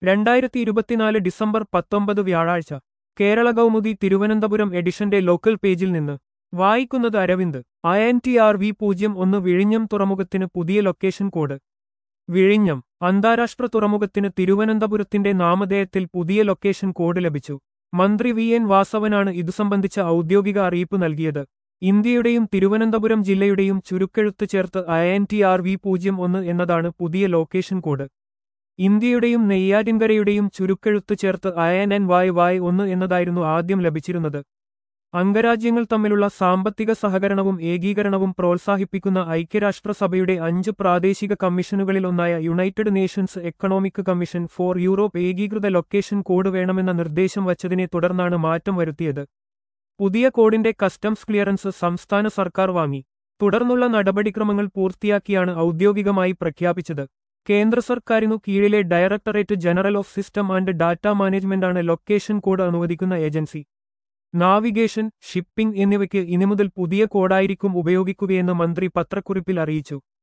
രണ്ടായിരത്തി ഇരുപത്തിനാല് ഡിസംബർ പത്തൊമ്പത് വ്യാഴാഴ്ച കേരള കൗമുദി തിരുവനന്തപുരം എഡിഷന്റെ ലോക്കൽ പേജിൽ നിന്ന് വായിക്കുന്നത് Aravind I N T R V പൂജ്യം ഒന്ന് വിഴിഞ്ഞം തുറമുഖത്തിന് പുതിയ ലൊക്കേഷൻ കോഡ് വിഴിഞ്ഞം അന്താരാഷ്ട്ര തുറമുഖത്തിന് തിരുവനന്തപുരത്തിന്റെ നാമധേയത്തിൽ പുതിയ ലൊക്കേഷൻ കോഡ് ലഭിച്ചു മന്ത്രി വി എൻ വാസവനാണ് ഇതു സംബന്ധിച്ച ഔദ്യോഗിക അറിയിപ്പ് നൽകിയത് ഇന്ത്യയുടെയും തിരുവനന്തപുരം ജില്ലയുടെയും ചുരുക്കെഴുത്ത് ചേർത്ത് I N T R V പൂജ്യം ഒന്ന് എന്നതാണ് പുതിയ ലൊക്കേഷൻ കോഡ് ഇന്ത്യയുടെയും നെയ്യാറ്റിൻകരയുടെയും ചുരുക്കെഴുത്ത് ചേർത്ത് ഐ എൻ എൻ വായ് വായ് ഒന്ന് എന്നതായിരുന്നു ആദ്യം ലഭിച്ചിരുന്നത് അംഗരാജ്യങ്ങൾ തമ്മിലുള്ള സാമ്പത്തിക സഹകരണവും ഏകീകരണവും പ്രോത്സാഹിപ്പിക്കുന്ന ഐക്യരാഷ്ട്രസഭയുടെ അഞ്ച് പ്രാദേശിക കമ്മീഷനുകളിലൊന്നായ United Nations economic commission for Europe ഏകീകൃത ലൊക്കേഷൻ കോഡ് വേണമെന്ന നിർദ്ദേശം വച്ചതിനെ തുടർന്നാണ് മാറ്റം വരുത്തിയത് പുതിയ കോഡിന്റെ കസ്റ്റംസ് ക്ലിയറൻസ് സംസ്ഥാന സർക്കാർ വാങ്ങി തുടർന്നുള്ള നടപടിക്രമങ്ങൾ പൂർത്തിയാക്കിയാണ് ഔദ്യോഗികമായി പ്രഖ്യാപിച്ചത് കേന്ദ്ര സർക്കാരിനു കീഴിലെ directorate general of system and data മാനേജ്മെന്റാണ് ലൊക്കേഷൻ കോഡ് അനുവദിക്കുന്ന ഏജൻസി നാവിഗേഷൻ ഷിപ്പിംഗ് എന്നിവയ്ക്ക് ഇനി മുതൽ പുതിയ കോഡായിരിക്കും ഉപയോഗിക്കുകയെന്ന് മന്ത്രി പത്രക്കുറിപ്പിൽ അറിയിച്ചു